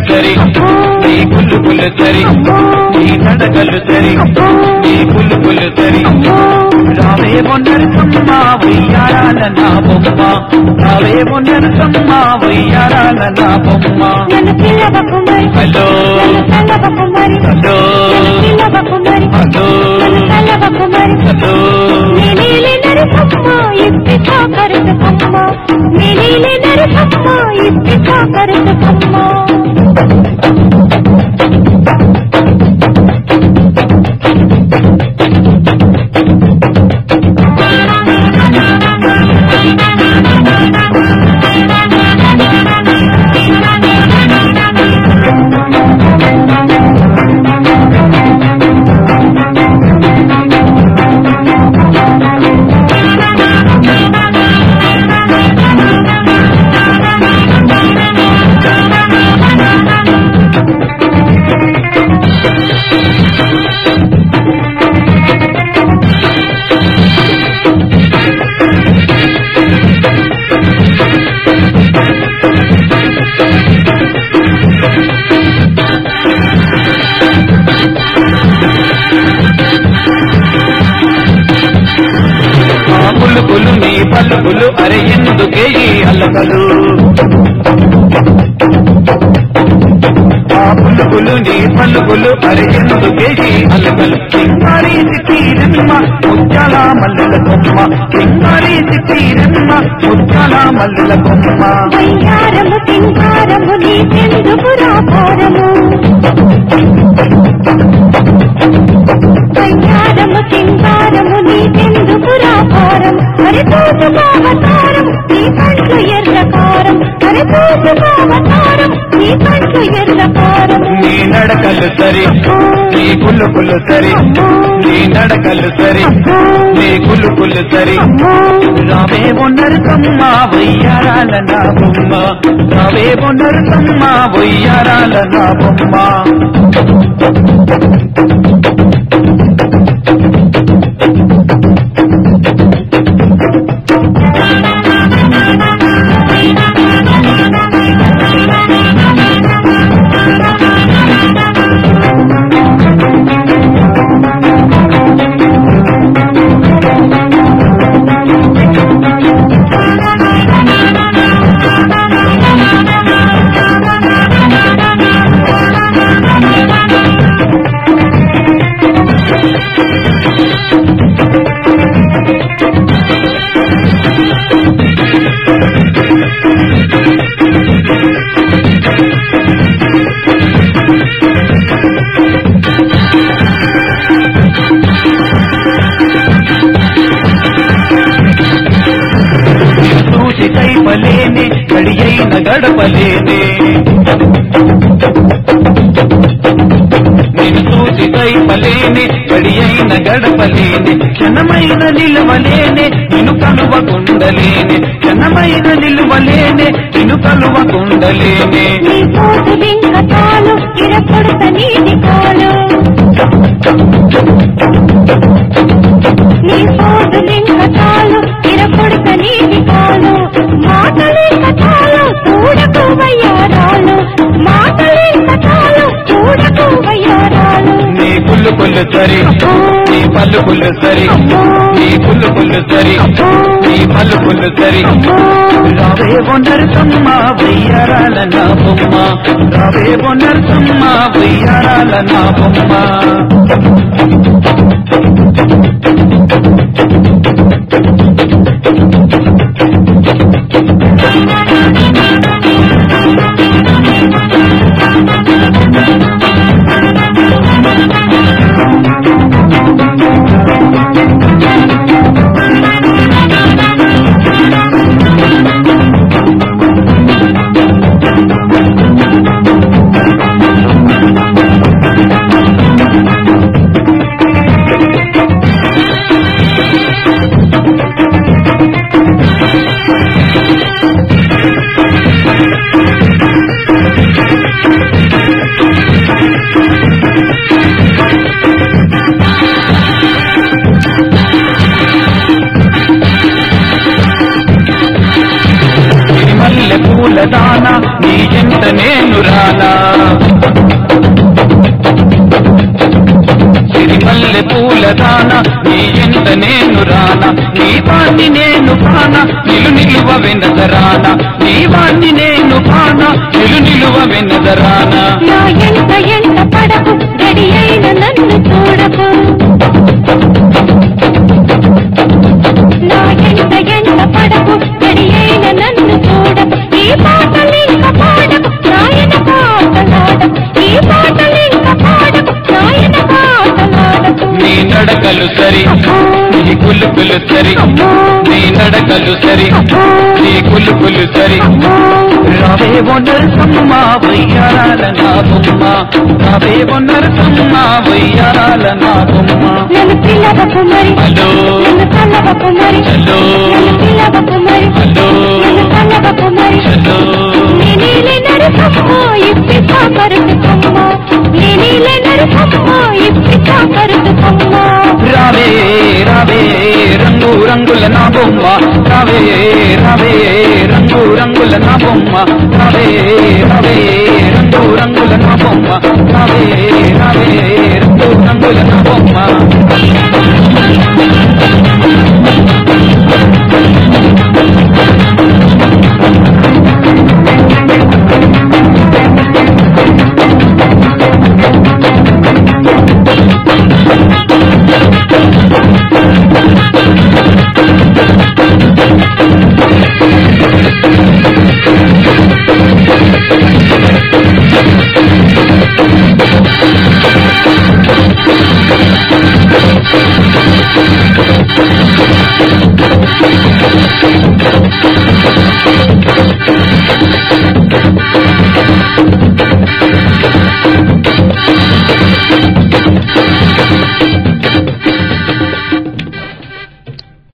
సరి నీ కుళ్ళు కుళ్ళు సరి నీ నడకలు సరి నీ కుళ్ళు కుళ్ళు సరి రావే మొన్నరుసమ్మ వయ్యారాల నా బొమ్మ రావే మొన్నరుసమ్మ వయ్యారాల నా బొమ్మ నన్ను పిల్లవకు మరి హలో నన్ను తల్లవకు మరి హలో నన్ను పిల్లవకు మరి హలో నన్ను తల్లవకు మరి హలో నీలీలి నరసమ్మ ఇప్పికా కరుసమ్మ నీలీలి నరసమ్మ ఇప్పికా కరుసమ్మ ఆ పులుపులు నీ పలుకులు అరే ఎందుకే ఈ అల్లకలు ఆ పులుపులు నీ పలుకులు అరే ఎందుకే ఈ అల్లకలు సింగారి సిటీరమ్మ ముత్యాల మల్లెల కొమ్మ సింగారి సిటీరమ్మ ముత్యాల మల్లెల కొమ్మ వయ్యారము తింగారము నీకెందుకు రాకారము వయ్యారము తింగారము నీకెందుకు రాకారం అరే తోచుకోవతారం నీ కంట్లు ఎర్రకారం అరే తోచుకోవతారం నీ కంట్లు ఎర్రకారం నీ నడకలు సరి నీ కులుకులు సరి నీ నడకలు సరి నీ కులుకులు సరి రావే నరసమ్మ వయ్యారాల నా బొమ్మ రావే నరసమ్మ వయ్యారాల నా బొమ్మ చూసి కైపలేనే కడి అయిన గడపలేనే నేను చూసి కైపలేనే కడి అయిన గడపలేనే క్షణమైన నిలవలేనే నిన్ను కలువకుండలేనే క్షణమైన నిలువలేనే నిన్ను కలువకుండలేనే నీ పోటు వెంకటాలు ఇరపొడత నీటి కాలు నీ పోటు వెంకటాలు ఇరపొడత నీటి కాలు మాటలే కథాలు చూడకు వయ్యారాలు మాటలే కథాలు చూడకు వయ్యారాలు నీ పుల్లు పుల్లు సరి నీ పల్లు పుల్లు సరి నీ పుల్లు పుల్లు సరి నీ పల్లు పుల్లు సరి రావే నరసమ్మ వెయ్యారాల నా బొమ్మ రావే నరసమ్మ వెయ్యారాల నా బొమ్మ పూల దానా నీ ఎంత నేను రానా సిరిమల్లె పూల దాన నీ ఎంత నేను రానా నీ వాణ్ణి నేను పాన నిలు నిలువ వెనదరాన నీ వాణ్ణి నేను పాన నిలు నిలువ వెనదరానా నా ఎంత ఎంత పడకు గడి అయిన నన్ను చూడకు నా ఎంత ఎంత పడకు గడి అయిన నన్ను చూడకు ఈ పాటలింక పాడకు నాయన పాటలాడకు ఈ పాటలింక పాడకు నాయన పాటలాడకు నీ నడకలు సరి నీ కులుకులు సరి నీ నడకలు సరి నీ కులుకులు సరి రావే నరసమ్మ వయ్యారాల నా బొమ్మ రావే నరసమ్మ వయ్యారాల నా బొమ్మ నన్ను పిల్లవకు మరి హలో నన్ను కలవకు మరి హలో నన్ను పిల్లవకు మరి హలో నన్ను కలవకు మరి హలో నేనీలే నరసమ్మ ఇప్పితా కరుతుకమ్మ నేనీలే నరసమ్మ ఇప్పితా కరుతుకమ్మ రావే రావే రంగు రంగుల నా బొమ్మ రావే రావే రంగు రంగుల నా బొమ్మ రావే రావే రంగు రంగుల నా బొమ్మ రావే రావే రంగు రంగుల నా బొమ్మ